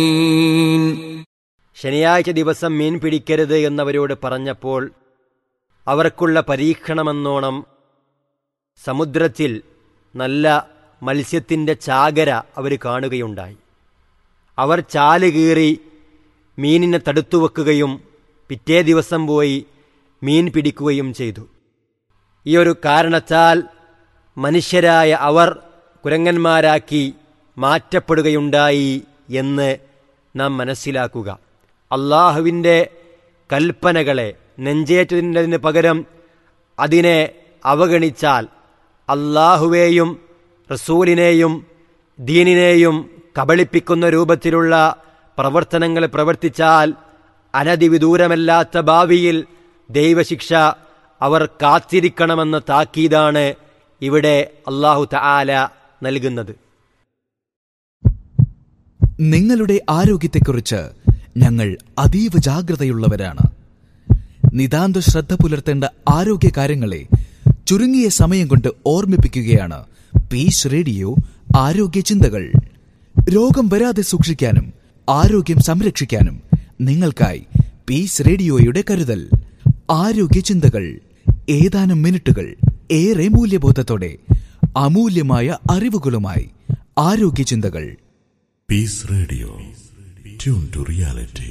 ശനിയാഴ്ച ദിവസം മീൻ പിടിക്കരുത് എന്നവരോട് പറഞ്ഞപ്പോൾ അവർക്കുള്ള പരീക്ഷണമെന്നോണം സമുദ്രത്തിൽ നല്ല മത്സ്യത്തിൻ്റെ ചാകര അവർ കാണുകയുണ്ടായി അവർ ചാല് കീറി മീനിനെ തടുത്തു വെക്കുകയും പിറ്റേ ദിവസം പോയി മീൻ പിടിക്കുകയും ചെയ്തു ഈ ഒരു കാരണത്താൽ മനുഷ്യരായ അവർ കുരങ്ങന്മാരാക്കി മാറ്റപ്പെടുകയുണ്ടായി എന്ന് നാം മനസ്സിലാക്കുക അള്ളാഹുവിൻ്റെ കൽപ്പനകളെ നെഞ്ചേറ്റതിന് പകരം അതിനെ അവഗണിച്ചാൽ അള്ളാഹുവേയും റസൂലിനെയും ദീനിനെയും കബളിപ്പിക്കുന്ന രൂപത്തിലുള്ള പ്രവർത്തനങ്ങൾ പ്രവർത്തിച്ചാൽ അനതിവിദൂരമല്ലാത്ത ഭാവിയിൽ ദൈവശിക്ഷ അവർ കാത്തിരിക്കണമെന്ന താക്കീതാണ് ഇവിടെ അള്ളാഹു തആല നൽകുന്നത് നിങ്ങളുടെ ആരോഗ്യത്തെക്കുറിച്ച് ഞങ്ങൾ അതീവ ജാഗ്രതയുള്ളവരാണ് നിതാന്ത ശ്രദ്ധ പുലർത്തേണ്ട ആരോഗ്യ കാര്യങ്ങളെ ചുരുങ്ങിയ സമയം കൊണ്ട് ഓർമ്മിപ്പിക്കുകയാണ് പീസ് റേഡിയോ ആരോഗ്യ ചിന്തകൾ രോഗം വരാതെ സൂക്ഷിക്കാനും ആരോഗ്യം സംരക്ഷിക്കാനും നിങ്ങൾക്കായി പീസ് റേഡിയോയുടെ കരുതൽ ആരോഗ്യ ചിന്തകൾ ഏതാനും മിനിറ്റുകൾ ഏറെ മൂല്യബോധത്തോടെ അമൂല്യമായ അറിവുകളുമായി ആരോഗ്യ ചിന്തകൾ Peace Radio. Tune to reality.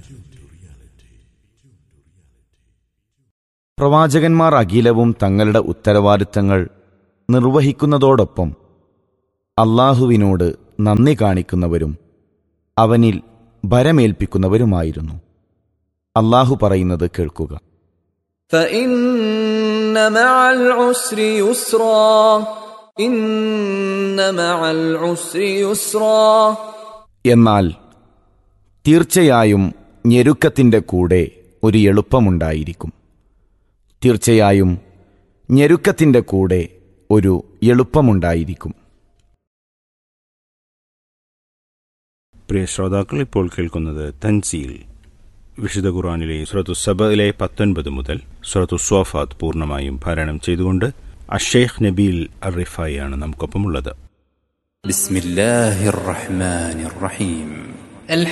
പ്രവാചകന്മാർ അഖിലവും തങ്ങളുടെ ഉത്തരവാദിത്തങ്ങൾ നിർവഹിക്കുന്നതോടൊപ്പം അള്ളാഹുവിനോട് നന്ദി കാണിക്കുന്നവരും അവനിൽ ഭരമേൽപ്പിക്കുന്നവരുമായിരുന്നു അള്ളാഹു പറയുന്നത് കേൾക്കുക فإن مع العسر يسرا إن مع العسر يسرا എന്നാൽ തീർച്ചയായും ഞെരുക്കത്തിൻ്റെ കൂടെ ഒരു എളുപ്പമുണ്ടായിരിക്കും തീർച്ചയായും ഞെരുക്കത്തിൻ്റെ കൂടെ ഒരു എളുപ്പമുണ്ടായിരിക്കും പ്രിയ ശ്രോതാക്കൾ ഇപ്പോൾ കേൾക്കുന്നത് തൻസീൽ വിശുദ്ധ ഖുറാനിലെ സുറത്തു സബയിലെ പത്തൊൻപത് മുതൽ സുറത്തു സ്വാഫാത്ത് പൂർണ്ണമായും പാരായണം ചെയ്തുകൊണ്ട് അഷേഖ് നബീൽ അറിഫായി ആണ് നമുക്കൊപ്പമുള്ളത് بسم الله الرحمن الرحيم